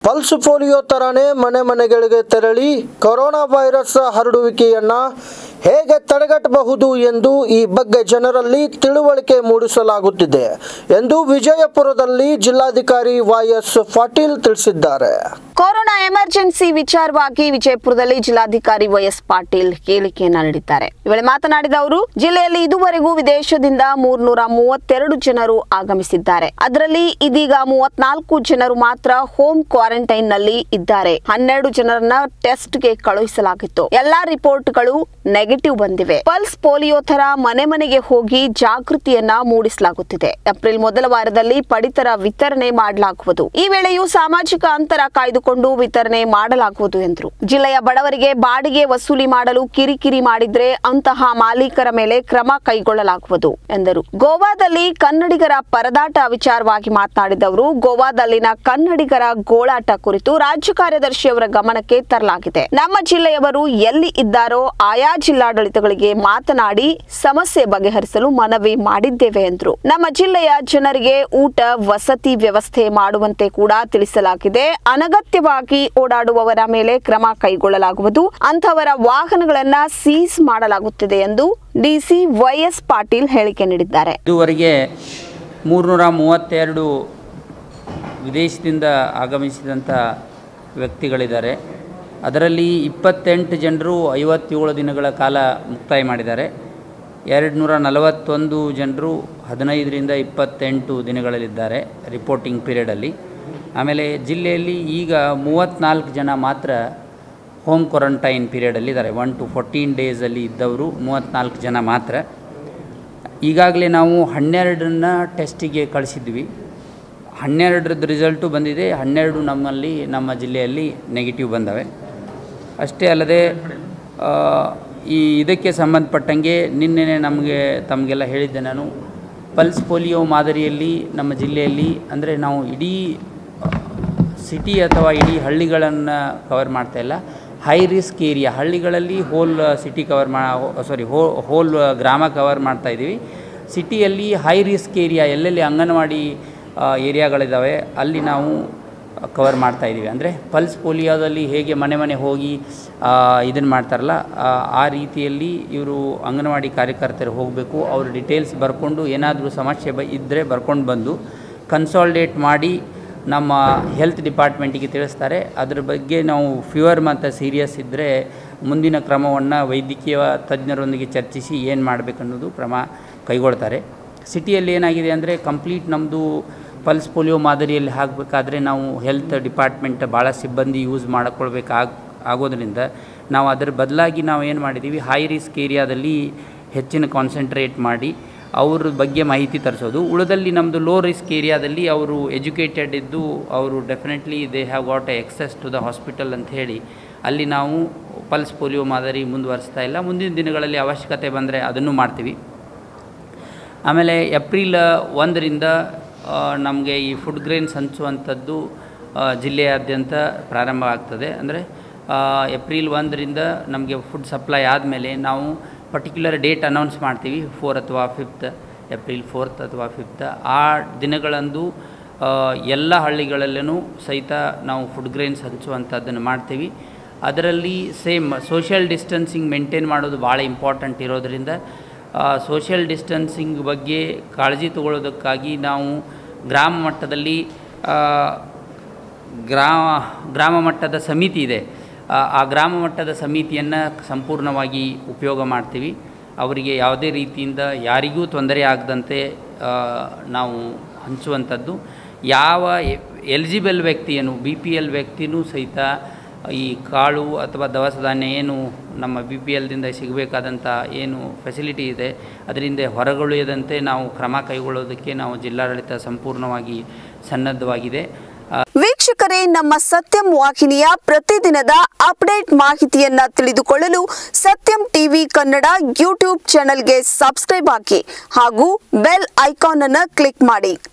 pulse polio ತರಾನೇ ಮನೆ ಮನೆಗಳಿಗೆ ತೆರಳಿ ಕೊರೋನಾ ವೈರಸ್ ಹರಡುವಿಕೆಯನ್ನ ಹೇಗೆ ತಡೆಗಟ್ಟಬಹುದು ಎಂದು ಈ ಬಗ್ಗೆ ಜನರಲ್ಲಿ ತಿಳುವಳಿಕೆ ಮೂಡಿಸಲಾಗುತ್ತಿದೆ ಎಂದು ವಿಜಯಪುರದಲ್ಲಿ ಜಿಲ್ಲಾಧಿಕಾರಿ ವೈಎಸ್ ಪಾಟೀಲ್ ತಿಳಿಸಿದ್ದಾರೆ ಕೊರೋನಾ ಎಮರ್ಜೆನ್ಸಿ ವಿಚಾರವಾಗಿ ವಿಜಯಪುರದಲ್ಲಿ ಜಿಲ್ಲಾಧಿಕಾರಿ ವೈಎಸ್ ಪಾಟೀಲ್ ಹೇಳಿಕೆಯನ್ನ ನೀಡಿದ್ದಾರೆ ಈ ವೇಳೆ ಮಾತನಾಡಿದ ಅವರು ಜಿಲ್ಲೆಯಲ್ಲಿ ಇದುವರೆಗೂ ವಿದೇಶದಿಂದ ಮೂರ್ನೂರ ಮೂವತ್ತೆರಡು ಜನರು ಆಗಮಿಸಿದ್ದಾರೆ ಅದರಲ್ಲಿ ಇದೀಗ ಮೂವತ್ನಾಲ್ಕು ಜನರು ಮಾತ್ರ ಹೋಮ್ ಕ್ವಾರಂಟೈನ್ ನಲ್ಲಿ ಇದ್ದಾರೆ ಹನ್ನೆರಡು ಜನರನ್ನ ಟೆಸ್ಟ್ಗೆ ಕಳುಹಿಸಲಾಗಿತ್ತು ಎಲ್ಲಾ ರಿಪೋರ್ಟ್ಗಳು ನೆಗೆಟಿವ್ ಬಂದಿವೆ ಪಲ್ಸ್ ಪೋಲಿಯೋ ತರ ಮನೆ ಮನೆಗೆ ಹೋಗಿ ಜಾಗೃತಿಯನ್ನ ಮೂಡಿಸಲಾಗುತ್ತಿದೆ ಏಪ್ರಿಲ್ ಮೊದಲ ವಾರದಲ್ಲಿ ಪಡಿತರ ವಿತರಣೆ ಮಾಡಲಾಗುವುದು ಈ ವೇಳೆಯೂ ಸಾಮಾಜಿಕ ಅಂತರ ಕಾಯ್ದುಕೊಂಡು ವಿತರಣೆ ಮಾಡಲಾಗುವುದು ಎಂದರು ಜಿಲ್ಲೆಯ ಬಡವರಿಗೆ ಬಾಡಿಗೆ ವಸೂಲಿ ಮಾಡಲು ಕಿರಿಕಿರಿ ಮಾಡಿದ್ರೆ ಅಂತಹ ಮಾಲೀಕರ ಮೇಲೆ ಕ್ರಮ ಕೈಗೊಳ್ಳಲಾಗುವುದು ಎಂದರು ಗೋವಾದಲ್ಲಿ ಕನ್ನಡಿಗರ ಪರದಾಟ ವಿಚಾರವಾಗಿ ಮಾತನಾಡಿದ ಅವರು ಗೋವಾದಲ್ಲಿನ ಕನ್ನಡಿಗರ ಗೋಳಾಟ ಕುರಿತು ರಾಜ್ಯ ಕಾರ್ಯದರ್ಶಿ ಅವರ ಗಮನಕ್ಕೆ ತರಲಾಗಿದೆ ನಮ್ಮ ಜಿಲ್ಲೆಯವರು ಎಲ್ಲಿ ಇದ್ದಾರೋ ಆಯಾ ಜಿಲ್ಲಾಡಳಿತಗಳಿಗೆ ಮಾತನಾಡಿ ಸಮಸ್ಯೆ ಬಗೆಹರಿಸಲು ಮನವಿ ಮಾಡಿದ್ದೇವೆ ಎಂದರು ನಮ್ಮ ಜಿಲ್ಲೆಯ ಜನರಿಗೆ ಊಟ ವಸತಿ ವ್ಯವಸ್ಥೆ ಮಾಡುವಂತೆ ಕೂಡ ತಿಳಿಸಲಾಗಿದೆ ಅನಗತ್ಯವಾಗಿ ಓಡಾಡುವವರ ಮೇಲೆ ಕ್ರಮ ಕೈಗೊಳ್ಳಲಾಗುವುದು ಅಂಥವರ ವಾಹನಗಳನ್ನ ಸೀಸ್ ಮಾಡಲಾಗುತ್ತಿದೆ ಎಂದು ಡಿಸಿ ವೈಎಸ್ ಪಾಟೀಲ್ ಹೇಳಿಕೆ ನೀಡಿದ್ದಾರೆ ಇದುವರೆಗೆ ಮೂರುನೂರ ಮೂವತ್ತೆರಡು ವಿದೇಶದಿಂದ ಆಗಮಿಸಿದಂಥ ವ್ಯಕ್ತಿಗಳಿದ್ದಾರೆ ಅದರಲ್ಲಿ ಇಪ್ಪತ್ತೆಂಟು ಜನರು ಐವತ್ತೇಳು ದಿನಗಳ ಕಾಲ ಮುಕ್ತಾಯ ಮಾಡಿದ್ದಾರೆ ಎರಡು ನೂರ ನಲವತ್ತೊಂದು ಜನರು ಹದಿನೈದರಿಂದ ಇಪ್ಪತ್ತೆಂಟು ದಿನಗಳಲ್ಲಿದ್ದಾರೆ ರಿಪೋರ್ಟಿಂಗ್ ಪೀರಿಯಡಲ್ಲಿ ಆಮೇಲೆ ಜಿಲ್ಲೆಯಲ್ಲಿ ಈಗ ಮೂವತ್ತ್ನಾಲ್ಕು ಜನ ಮಾತ್ರ ಹೋಮ್ ಕ್ವಾರಂಟೈನ್ ಪೀರಿಯಡಲ್ಲಿ ಇದ್ದಾರೆ ಒನ್ ಟು ಫೋರ್ಟೀನ್ ಡೇಸಲ್ಲಿ ಇದ್ದವರು ಮೂವತ್ತ್ನಾಲ್ಕು ಜನ ಮಾತ್ರ ಈಗಾಗಲೇ ನಾವು ಹನ್ನೆರಡನ್ನ ಟೆಸ್ಟಿಗೆ ಕಳಿಸಿದ್ವಿ ಹನ್ನೆರಡರದ್ದು ರಿಸಲ್ಟು ಬಂದಿದೆ ಹನ್ನೆರಡು ನಮ್ಮಲ್ಲಿ ನಮ್ಮ ಜಿಲ್ಲೆಯಲ್ಲಿ ನೆಗೆಟಿವ್ ಬಂದವೆ ಅಷ್ಟೇ ಅಲ್ಲದೆ ಆ, ಈ ಇದಕ್ಕೆ ಸಂಬಂಧಪಟ್ಟಂಗೆ ನಿನ್ನೆ ನಮಗೆ ತಮಗೆಲ್ಲ ಹೇಳಿದ್ದೆ ನಾನು ಪಲ್ಸ್ ಪೋಲಿಯೋ ಮಾದರಿಯಲ್ಲಿ ನಮ್ಮ ಜಿಲ್ಲೆಯಲ್ಲಿ ಅಂದರೆ ನಾವು ಇಡೀ ಸಿಟಿ ಅಥವಾ ಇಡೀ ಹಳ್ಳಿಗಳನ್ನು ಕವರ್ ಮಾಡ್ತಾ ಇಲ್ಲ ಹೈ ರಿಸ್ಕ್ ಏರಿಯಾ ಹಳ್ಳಿಗಳಲ್ಲಿ ಹೋಲ್ ಸಿಟಿ ಕವರ್ ಮಾ ಸಾರಿ ಹೋ ಹೋಲ್ ಗ್ರಾಮ ಕವರ್ ಮಾಡ್ತಾ ಇದ್ದೀವಿ ಸಿಟಿಯಲ್ಲಿ ಹೈ ರಿಸ್ಕ್ ಏರಿಯಾ ಎಲ್ಲೆಲ್ಲಿ ಅಂಗನವಾಡಿ ಆ, ಏರಿಯಾಗಳಿದ್ದಾವೆ ಅಲ್ಲಿ ನಾವು ಕವರ್ ಮಾಡ್ತಾ ಇದ್ದೀವಿ ಅಂದರೆ ಪಲ್ಸ್ ಪೋಲಿಯೋದಲ್ಲಿ ಹೇಗೆ ಮನೆ ಮನೆ ಹೋಗಿ ಇದನ್ನು ಮಾಡ್ತಾರಲ್ಲ ಆ, ಆ ರೀತಿಯಲ್ಲಿ ಇವರು ಅಂಗನವಾಡಿ ಕಾರ್ಯಕರ್ತರು ಹೋಗಬೇಕು ಅವ್ರ ಡೀಟೇಲ್ಸ್ ಬರ್ಕೊಂಡು ಏನಾದರೂ ಸಮಸ್ಯೆ ಬ ಇದ್ದರೆ ಬರ್ಕೊಂಡು ಬಂದು ಕನ್ಸಾಲ್ಡೇಟ್ ಮಾಡಿ ನಮ್ಮ ಹೆಲ್ತ್ ಡಿಪಾರ್ಟ್ಮೆಂಟಿಗೆ ತಿಳಿಸ್ತಾರೆ ಅದ್ರ ಬಗ್ಗೆ ನಾವು ಫೀವರ್ ಮತ್ತು ಸೀರಿಯಸ್ ಇದ್ದರೆ ಮುಂದಿನ ಕ್ರಮವನ್ನು ವೈದ್ಯಕೀಯ ತಜ್ಞರೊಂದಿಗೆ ಚರ್ಚಿಸಿ ಏನು ಮಾಡಬೇಕನ್ನೋದು ಕ್ರಮ ಕೈಗೊಳ್ತಾರೆ ಸಿಟಿಯಲ್ಲಿ ಏನಾಗಿದೆ ಅಂದರೆ ಕಂಪ್ಲೀಟ್ ನಮ್ಮದು ಪಲ್ಸ್ ಪೋಲಿಯೋ ಮಾದರಿಯಲ್ಲಿ ಹಾಕಬೇಕಾದ್ರೆ ನಾವು ಹೆಲ್ತ್ ಡಿಪಾರ್ಟ್ಮೆಂಟ್ ಭಾಳ ಸಿಬ್ಬಂದಿ ಯೂಸ್ ಮಾಡಿಕೊಳ್ಬೇಕಾಗ ಆಗೋದ್ರಿಂದ ನಾವು ಅದರ ಬದಲಾಗಿ ನಾವು ಏನು ಮಾಡಿದ್ದೀವಿ ಹೈ ರಿಸ್ಕ್ ಏರಿಯಾದಲ್ಲಿ ಹೆಚ್ಚಿನ ಕಾನ್ಸಂಟ್ರೇಟ್ ಮಾಡಿ ಅವ್ರ ಬಗ್ಗೆ ಮಾಹಿತಿ ತರಿಸೋದು ಉಳಿದಲ್ಲಿ ನಮ್ಮದು ಲೋ ರಿಸ್ಕ್ ಏರಿಯಾದಲ್ಲಿ ಅವರು ಎಜುಕೇಟೆಡ್ ಇದ್ದು ಅವರು definitely they have got a access to the hospital ಅಂತ ಹೇಳಿ ಅಲ್ಲಿ ನಾವು ಪಲ್ಸ್ ಪೋಲಿಯೋ ಮಾದರಿ ಮುಂದುವರಿಸ್ತಾ ಇಲ್ಲ ಮುಂದಿನ ದಿನಗಳಲ್ಲಿ ಅವಶ್ಯಕತೆ ಬಂದರೆ ಅದನ್ನು ಮಾಡ್ತೀವಿ ಆಮೇಲೆ ಏಪ್ರಿಲ್ ಒಂದರಿಂದ ನಮಗೆ ಈ ಫುಡ್ ಗ್ರೇನ್ಸ್ ಹಂಚುವಂಥದ್ದು ಆ, ಜಿಲ್ಲೆಯಾದ್ಯಂತ ಪ್ರಾರಂಭ ಆಗ್ತದೆ ಅಂದರೆ ಏಪ್ರಿಲ್ ಒಂದರಿಂದ ನಮಗೆ ಫುಡ್ ಸಪ್ಲೈ ಆದಮೇಲೆ ನಾವು ಪರ್ಟಿಕ್ಯುಲರ್ ಡೇಟ್ ಅನೌನ್ಸ್ ಮಾಡ್ತೀವಿ ಫೋರ್ ಅಥವಾ ಫಿಫ್ತ್ ಏಪ್ರಿಲ್ ಫೋರ್ತ್ ಅಥವಾ ಫಿಫ್ತ್ ಆ ದಿನಗಳಂದು ಆ, ಎಲ್ಲ ಹಳ್ಳಿಗಳಲ್ಲೂ ಸಹಿತ ನಾವು ಫುಡ್ ಗ್ರೇನ್ಸ್ ಹಂಚುವಂಥದ್ದನ್ನು ಮಾಡ್ತೀವಿ ಅದರಲ್ಲಿ ಸೇಮ್ ಸೋಷಿಯಲ್ ಡಿಸ್ಟೆನ್ಸಿಂಗ್ ಮೇಂಟೈನ್ ಮಾಡೋದು ಭಾಳ ಇಂಪಾರ್ಟೆಂಟ್ ಇರೋದರಿಂದ ಸೋಷಿಯಲ್ ಡಿಸ್ಟೆನ್ಸಿಂಗ್ ಬಗ್ಗೆ ಕಾಳಜಿ ತಗೊಳ್ಳೋದಕ್ಕಾಗಿ ನಾವು ಗ್ರಾಮ ಮಟ್ಟದಲ್ಲಿ ಆ, ಗ್ರಾಮ ಗ್ರಾಮ ಮಟ್ಟದ ಸಮಿತಿ ಇದೆ ಆ, ಆ ಗ್ರಾಮ ಮಟ್ಟದ ಸಮಿತಿಯನ್ನು ಸಂಪೂರ್ಣವಾಗಿ ಉಪಯೋಗ ಮಾಡ್ತೀವಿ ಅವರಿಗೆ ಯಾವುದೇ ರೀತಿಯಿಂದ ಯಾರಿಗೂ ತೊಂದರೆ ಆಗದಂತೆ ಆ, ನಾವು ಹಂಚುವಂಥದ್ದು ಯಾವ ಎಲಿಜಿಬಲ್ ವ್ಯಕ್ತಿಯನ್ನು ಬಿ ಪಿ ಎಲ್ ವ್ಯಕ್ತಿನೂ ಸಹಿತ ಈ ಕಾಳು ಅಥವಾ ದವಸ ಧಾನ್ಯ ಏನು ನಮ್ಮ ಬಿ ಪಿ ಎಲ್ದಿಂದ ಸಿಗಬೇಕಾದಂಥ ಏನು ಫೆಸಿಲಿಟಿ ಇದೆ ಅದರಿಂದ ಹೊರಗುಳಿಯದಂತೆ ನಾವು ಕ್ರಮ ಕೈಗೊಳ್ಳೋದಕ್ಕೆ ನಾವು ಜಿಲ್ಲಾಡಳಿತ ಸಂಪೂರ್ಣವಾಗಿ ಸನ್ನದ್ಧವಾಗಿದೆ ವೀಕ್ಷಕರೇ ನಮ್ಮ ಸತ್ಯಂ ವಾಹಿನಿಯ ಪ್ರತಿದಿನದ ಅಪ್ಡೇಟ್ ಮಾಹಿತಿಯನ್ನ ತಿಳಿದುಕೊಳ್ಳಲು ಸತ್ಯಂ ಟಿವಿ ಕನ್ನಡ ಯೂಟ್ಯೂಬ್ ಚಾನೆಲ್ಗೆ ಸಬ್ಸ್ಕ್ರೈಬ್ ಹಾಕಿ ಹಾಗೂ ಬೆಲ್ ಐಕಾನ್ ಅನ್ನು ಕ್ಲಿಕ್ ಮಾಡಿ